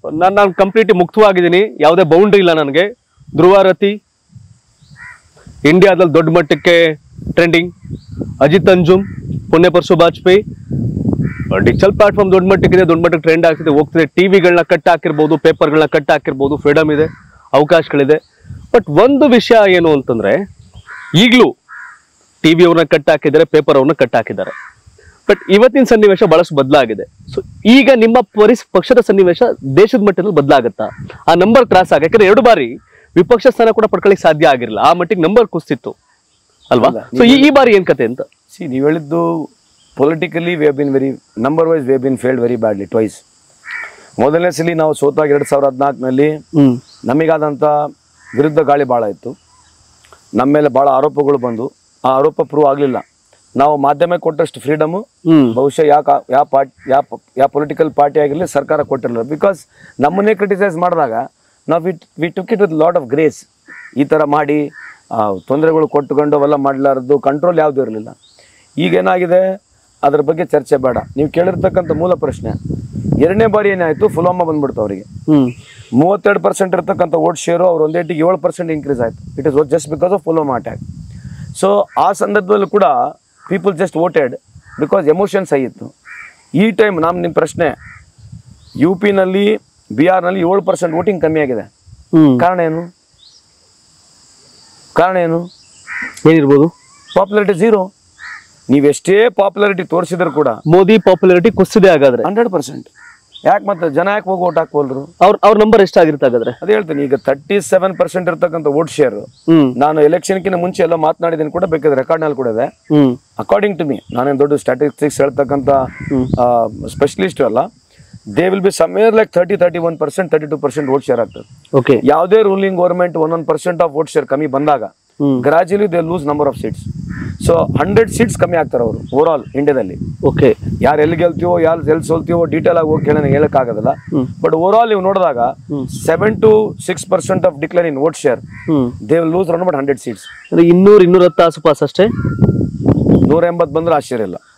ನಾನು ನಾನು ಕಂಪ್ಲೀಟ್ಲಿ ಮುಕ್ತವಾಗಿದ್ದೀನಿ ಯಾವುದೇ ಬೌಂಡ್ರಿ ಇಲ್ಲ ನನಗೆ ಧ್ರುವಾರತಿ ಇಂಡಿಯಾದಲ್ಲಿ ದೊಡ್ಡ ಮಟ್ಟಕ್ಕೆ ಟ್ರೆಂಡಿಂಗ್ ಅಜಿತ್ ಅಂಜುಮ್ ಪುಣ್ಯ ಪರಶು ಬಾಜ್ಪೇಯಿ ಡಿಜಿಟಲ್ ಪ್ಲಾಟ್ಫಾರ್ಮ್ ದೊಡ್ಡ ಮಟ್ಟಕ್ಕಿದೆ ದೊಡ್ಡ ಮಟ್ಟಕ್ಕೆ ಟ್ರೆಂಡ್ ಆಗ್ತಿದೆ ಹೋಗ್ತಿದೆ ಟಿವಿಗಳನ್ನ ಕಟ್ ಹಾಕಿರ್ಬೋದು ಪೇಪರ್ಗಳನ್ನ ಕಟ್ ಹಾಕಿರ್ಬೋದು ಫ್ರೀಡಮ್ ಇದೆ ಅವಕಾಶಗಳಿದೆ ಬಟ್ ಒಂದು ವಿಷಯ ಏನು ಅಂತಂದ್ರೆ ಈಗಲೂ ಟಿವಿ ಅವ್ರನ್ನ ಕಟ್ ಹಾಕಿದ್ದಾರೆ ಪೇಪರ್ ಅವ್ರನ್ನ ಕಟ್ ಹಾಕಿದ್ದಾರೆ ಬಟ್ ಇವತ್ತಿನ ಸನ್ನಿವೇಶ ಬಹಳಷ್ಟು ಬದಲಾಗಿದೆ ಸೊ ಈಗ ನಿಮ್ಮ ಪರಿಸ್ ಪಕ್ಷದ ಸನ್ನಿವೇಶ ದೇಶದ ಮಟ್ಟದಲ್ಲಿ ಬದಲಾಗುತ್ತಾ ಆ ನಂಬರ್ ಕ್ರಾಸ್ ಆಗ ಯಾಕಂದ್ರೆ ಎರಡು ಬಾರಿ ವಿಪಕ್ಷ ಸ್ಥಾನ ಕೂಡ ಪಡ್ಕೊಳ್ಳಿಕ್ ಸಾಧ್ಯ ಆಗಿರಲಿಲ್ಲ ಆ ಮಟ್ಟಿಗೆ ನಂಬರ್ ಕುಸ್ತಿತ್ತು ಅಲ್ವಾ ಅಲ್ಲ, ಸೊ ಈ ಈ ಬಾರಿ ಏನ್ ಕತೆ ಅಂತ ಸಿ ನೀವು ಹೇಳಿದ್ದು politically we been very number wise we been failed very badly twice ಮೊದಲನೇ ಸಲ ನಾವು ಸೋತಾಗ ಎರಡು ಸಾವಿರದ ಹದಿನಾಲ್ಕನಲ್ಲಿ ಹ್ಮ್ ನಮಗಾದಂಥ ವಿರುದ್ಧ ಗಾಳಿ ಭಾಳ ಇತ್ತು ನಮ್ಮ ಮೇಲೆ ಭಾಳ ಆರೋಪಗಳು ಬಂದು ಆ ಆರೋಪ ಪ್ರೂವ್ ಆಗಲಿಲ್ಲ ನಾವು ಮಾಧ್ಯಮಕ್ಕೆ ಕೊಟ್ಟಷ್ಟು ಫ್ರೀಡಮು ಹ್ಮ್ ಬಹುಶಃ ಯಾಕೆ ಯಾವ ಪಾರ್ಟಿ ಯಾವ ಯಾವ ಪೊಲಿಟಿಕಲ್ ಪಾರ್ಟಿ ಆಗಿರಲಿ ಸರ್ಕಾರ ಕೊಟ್ಟಿರಲಿಲ್ಲ ಬಿಕಾಸ್ ನಮ್ಮನ್ನೇ ಕ್ರಿಟಿಸೈಸ್ ಮಾಡಿದಾಗ ನಾವು with we took it with lot of grace ಈ ಥರ ಮಾಡಿ ಆ, ತೊಂದರೆಗಳು ಕೊಟ್ಟುಕೊಂಡು ಅವೆಲ್ಲ ಮಾಡಲಾರದು ಕಂಟ್ರೋಲ್ ಯಾವುದೂ ಇರಲಿಲ್ಲ ಈಗೇನಾಗಿದೆ ಅದ್ರ ಬಗ್ಗೆ ಚರ್ಚೆ ಬೇಡ ನೀವು ಕೇಳಿರ್ತಕ್ಕಂಥ ಮೂಲ ಪ್ರಶ್ನೆ ಎರಡನೇ ಬಾರಿ ಏನಾಯಿತು ಫುಲ್ವಾಮಾ ಬಂದ್ಬಿಡ್ತು ಅವರಿಗೆ ಹ್ಮ್ ಮೂವತ್ತೆರಡು ಪರ್ಸೆಂಟ್ ಇರ್ತಕ್ಕಂಥ ವೋಟ್ ಶೇರು ಅವ್ರು ಒಂದೇಟಿಗೆ ಏಳು ಪರ್ಸೆಂಟ್ ಇನ್ಕ್ರೀಸ್ ಆಯಿತು it is just because of Pulwama attack so ಆ ಸಂದರ್ಭದಲ್ಲೂ ಕೂಡ people just voted because emotions ಆಗಿತ್ತು ಈ ಟೈಮ್ ನಮ್ಮ ನಿಮ್ಮ ಪ್ರಶ್ನೆ ಯು ಪಿನಲ್ಲಿ ಬಿಹಾರ್ನಲ್ಲಿ ಏಳು ಪರ್ಸೆಂಟ್ ವೋಟಿಂಗ್ ಕಮ್ಮಿ ಆಗಿದೆ ಹ್ಮ್ ಕಾರಣ ಏನು ಕಾರಣ ಏನು ಏನಿರ್ಬೋದು ಪಾಪ್ಯುಲಾರಿಟಿ ಝೀರೋ ನೀವೆಷ್ಟೇ ಪಾಪ್ಯುಲಾರಿಟಿ ತೋರಿಸಿದ್ರು ಕೂಡ ಮೋದಿ ಪಾಪ್ಯುಲಾರಿಟಿ ಕುಸಿದೆ ಹಾಗಾದ್ರೆ ಹಂಡ್ರೆಡ್ ಪರ್ಸೆಂಟ್ ಯಾಕೆ ಮತ್ತೆ ಜನ ಯಾಕೆ ಹೋಗಿ ಓಟ್ ಹಾಕ್ಬೋಲ್ರು ಅವ್ರ ಅವ್ರ ನಂಬರ್ ಎಷ್ಟಾಗಿರುತ್ತೆ ಹಾಗಾದ್ರೆ ಅದೇ ಹೇಳ್ತೀನಿ ಈಗ ತರ್ಟಿ ಸೆವೆನ್ ಪರ್ಸೆಂಟ್ ಇರ್ತಕ್ಕಂಥ ವೋಟ್ ಶೇರ್ ಹ್ಮ್ ನಾನು ಎಲೆಕ್ಷನ್ಕಿಂತ ಮುಂಚೆ ಎಲ್ಲ ಮಾತನಾಡಿದ್ದೀನಿ ಕೂಡ ಬೇಕಾದ್ರೆ ರೆಕಾರ್ಡ್ನಲ್ಲಿ ಕೂಡ ಇದೆ ಹ್ಮ್ ಅಕಾರ್ಡಿಂಗ್ ಟು ಮಿ ನಾನೇನು ದೊಡ್ಡ ಸ್ಟ್ಯಾಟಿಸ್ಟಿಕ್ಸ್ ಹೇಳ್ತಕ್ಕಂಥ ಸ್ಪೆಷಲಿಸ್ಟ್ ಅಲ್ಲ they will be somewhere like thirty thirty one percent thirty two percent vote share ಆಗ್ತದೆ ಓಕೆ ಯಾವುದೇ ruling government one one percent of vote share ಕಮ್ಮಿ ಬಂದಾಗ hmm gradually they lose number of seats so hundred seats ಕಮ್ಮಿ ಆಗ್ತಾರೆ ಅವರು over all ಇಂಡಿಯಾದಲ್ಲಿ okay ಯಾರು ಎಲ್ಲಿ ಗೆಲ್ತೀವೋ ಯಾರು ಎಲ್ಲಿ ಸೋಲ್ತೀವೋ ಡೀಟೇಲ್ ಆಗಿ ಹೋಗಿ ಕೇಳಿ ಹೇಳಕ್ಕಾಗೋದಿಲ್ಲ ಹ್ಮ್. ಬಟ್ ಓವರ್ ಆಲ್ ನೀವು ನೋಡಿದಾಗ seven to six percent of declining vote share hmm they will lose run but hundred seats ಅಂದ್ರೆ ಇನ್ನೂರ್ ಇನ್ನೂರ ಹತ್ತು ಆಸುಪಾಸು ಅಷ್ಟೇ ನೂರ ಎಂಬತ್ತು ಬಂದ್ರೆ ಆಶ್ಚರ್ಯ ಇಲ್ಲ